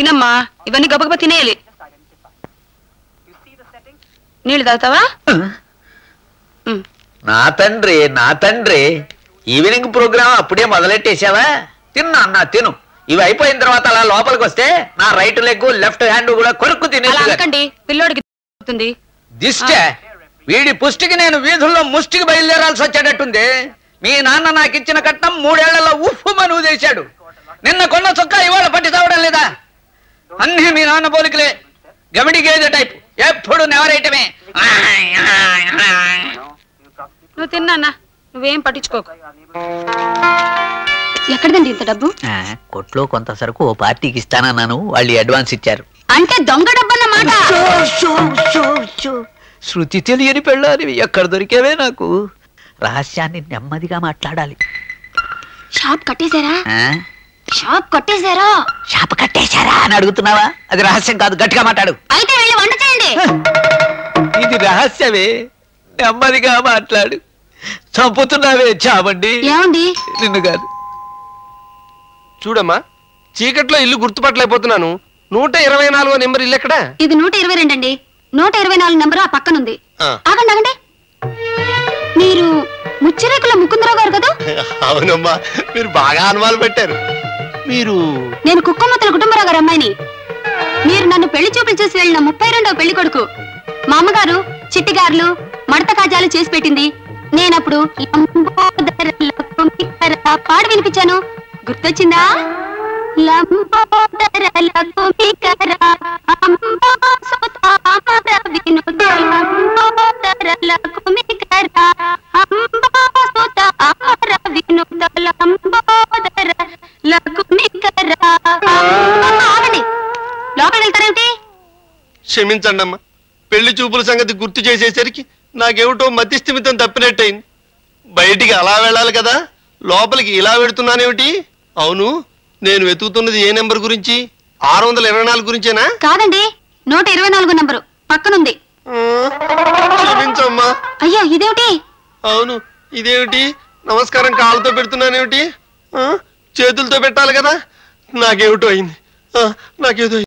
తినమ్మా ఇవన్నీ గబగబా తినేయాలి నీళ్ళు తాగుతావా ఉమ్. నా తండ్రి నా తండ్రి ఈవినింగ్ ప్రోగ్రామ్ అప్పుడే మొదలెట్టేశావా తిన్నా అన్నా తిను ఇవి అయిపోయిన తర్వాత అలా లోపలికి వస్తే నా రైట్ లెగ్ లెఫ్ట్ హ్యాండ్ కూడా కొరుక్కు అలా తినేది అనకండి పిల్లోడికి అవుతుంది దిష్టే వీడి పుష్టికి నేను వీధుల్లో ముష్టికి బయలుదేరాల్సి వచ్చేటట్టుంది మీ నాన్న నాకు ఇచ్చిన కట్నం మూడేళ్లలో ఉఫ్ఫు మనువు చేశాడు నిన్న కొన్న చొక్కా ఇవాళ పట్టి తావడం లేదా అన్నీ మీ నాన్న పోలికలే గమిడి గేదె టైప్ ఎప్పుడు నెవరేయటమే నువ్వు తిన్నా అన్నా నువ్వేం పట్టించుకోకు ఎక్కడదండి ఇంత డబ్బు కొట్లో కొంత సరుకు ఓ పార్టీకి ఇస్తానన్నాను వాళ్ళు అడ్వాన్స్ ఇచ్చారు అంటే దొంగ డబ్బు అన్నమాట శృతి తెలియని పెళ్ళాలి ఎక్కడ దొరికేవే నాకు రహస్యాన్ని నెమ్మదిగా మాట్లాడాలి షాప్ కట్టేశారా ఆ? షాప్ కట్టేశారా షాప్ కట్టేశారా అని అడుగుతున్నావా అది రహస్యం కాదు గట్టిగా మాట్లాడు అయితే వెళ్ళి వంట చేయండి ఇది రహస్యమే నెమ్మదిగా మాట్లాడు చంపుతున్నావే చావండి ఏమండి నిన్ను కాదు చూడమ్మా చీకట్లో ఇల్లు గుర్తుపట్టలేకపోతున్నాను నూట ఇరవై నాలుగో నెంబర్ ఇల్లు ఎక్కడా ఇది నూట ఇరవై రెండు అండి నూట ఇరవై నాలుగు నెంబర్ ఆ పక్కనుంది ఆ. ఆగండి ఆగండి మీరు ముచ్చిరేకుల ముకుందరావు గారు కదా అవునమ్మా మీరు బాగా అనుమానం పెట్టారు మీరు నేను కుక్కమ్మతుల కుటుంబరావు గారు అమ్మాయిని మీరు నన్ను పెళ్లి చూపులు చూసి వెళ్ళిన ముప్పై రెండవ పెళ్లి కొడుకు మా అమ్మగారు చిట్టిగారులు మడత కాజాలు చేసి పెట్టింది నేనప్పుడు లంబోదర కుమికర పాడు వినిపించాను గుర్తొచ్చిందా లంబోదర కుమికర అంబాసుతామర వినుత లంబోదర కుమికర అంబాసుతామర వినుత లంబోదర లకుమికర ఆగండి లోపలికి వెళ్తారేమిటి క్షమించండి అమ్మా పెళ్లి చూపుల సంగతి గుర్తు చేసేసరికి నాకేమిటో మతిస్థిమితం తప్పినట్టయింది బయటికి అలా వెళ్ళాలి కదా లోపలికి ఇలా వెడుతున్నానేమిటి అవును నేను వెతుకుతున్నది ఏ నెంబర్ గురించి ఆరు వందల ఇరవై నాలుగు గురించేనా కాదండి నూట ఇరవై నాలుగు నంబరు పక్కనుంది ఆ, క్షమించమ్మా అయ్యో ఇదేమిటి అవును ఇదేమిటి నమస్కారం కాళ్ళతో పెడుతున్నానేమిటి ఆ, చేతులతో పెట్టాలి కదా నాకేమిటో అయింది ఆ, నాకేదో